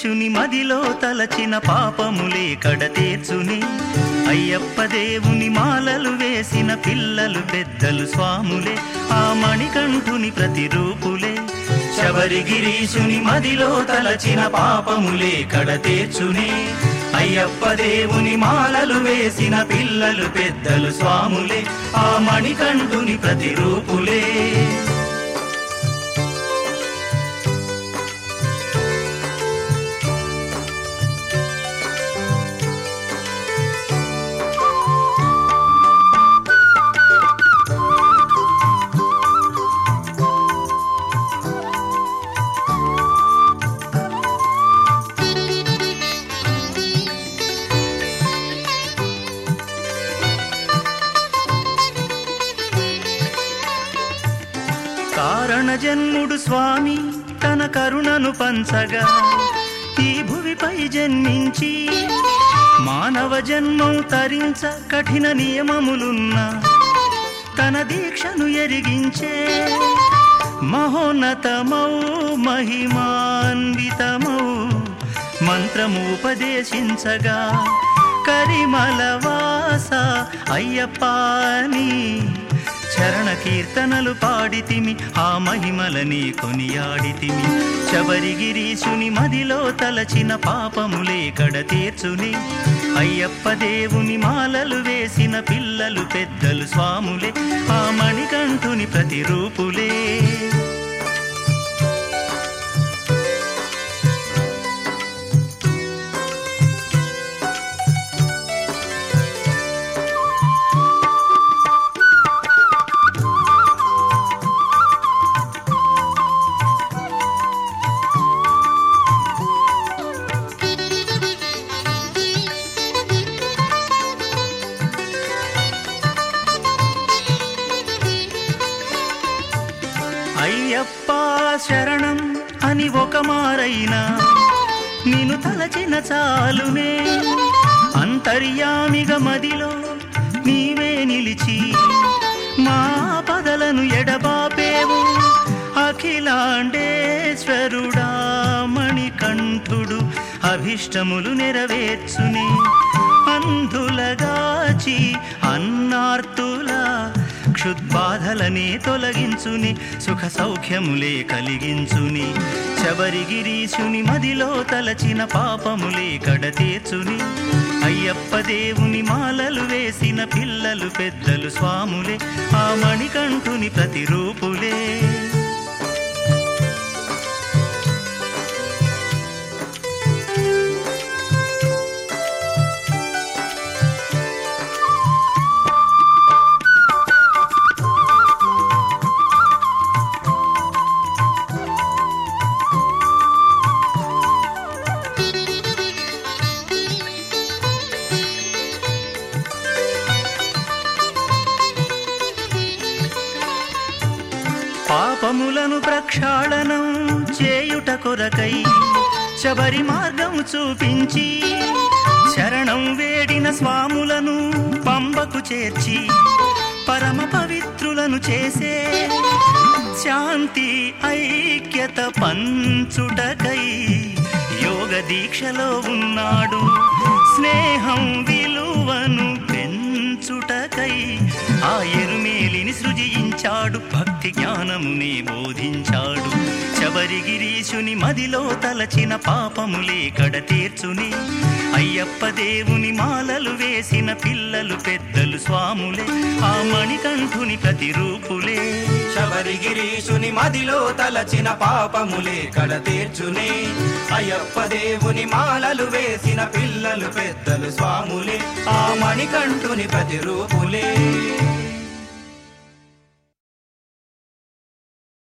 శబరిగిరీశుని మదిలో తలచిన పాపములే కడ తీర్చుని అయ్యప్ప దేవుని మాలలు వేసిన పిల్లలు పెద్దలు స్వాములే ఆ మణికంఠుని ప్రతిరూపులే శబరిగిరీశుని మదిలో తలచిన పాపములే కడ తీర్చుని అయ్యప్ప దేవుని మాలలు వేసిన పిల్లలు పెద్దలు స్వాములే ఆ మణికంఠుని ప్రతిరూపులే కారణ జన్ముడు స్వామి తన కరుణను పంచగా ఈ భువిపై జన్మించి మానవ జన్మం తరించ కఠిన నియమములున్న తన దీక్షను ఎరిగించే మహోన్నతమౌ మహిమాన్వితమౌ మంత్రము ఉపదేశించగా కరిమలవాస అయ్యప్పాని చరణ కీర్తనలు పాడితిమి ఆ మహిమలని కొనియాడితిమి శబరిగిరీశుని మదిలో తలచిన పాపములే కడ తీర్చుని అయ్యప్ప దేవుని మాలలు వేసిన పిల్లలు పెద్దలు స్వాములే ఆ మణికంఠుని ప్రతిరూపులే అయ్యప్ప శరణం అని ఒక మారైనా నిన్ను తలచిన చాలునే అంతర్యామిగ మదిలో నీవే నిలిచి మా పదలను ఎడబాపేవు అఖిలాండేశ్వరుడా మణికంఠుడు అభిష్టములు నెరవేర్చుని అంధులగాచి అన్నార్తుల క్షుద్బాధలనే తొలగించుని సుఖ సౌఖ్యములే కలిగించుని శబరిగిరీశుని మదిలో తలచిన పాపములే కడ తీర్చుని అయ్యప్ప దేవుని మాలలు వేసిన పిల్లలు పెద్దలు స్వాములే ఆ మణికంఠుని ప్రతిరూపులే పాపములను ప్రక్షాళనం చేయుట కొరకై శబరి మార్గం చూపించి శరణం వేడిన స్వాములను పంబకు చేర్చి పరమ పవిత్రులను చేసే శాంతి ఐక్యత పంచుటకై యోగ దీక్షలో ఉన్నాడు స్నేహం విలువను పెంచుటకై ఆ ఎరుమేలిని సృజించాడు భక్తి జ్ఞానమునే బోధించాడు శబరిగిరీశుని మదిలో తలచిన పాపములే కడ తీర్చుని అయ్యప్ప దేవుని మాలలు వేసిన పిల్లలు పెద్దలు స్వాములే ఆ మణికంఠుని ప్రతిరూపులే శబరిగిరీశుని మదిలో తలచిన పాపములే కడ తీర్చునే అయ్యప్ప దేవుని మాలలు వేసిన పిల్లలు పెద్దలు స్వాములే ఆ మణికంఠుని ప్రతిరూపులే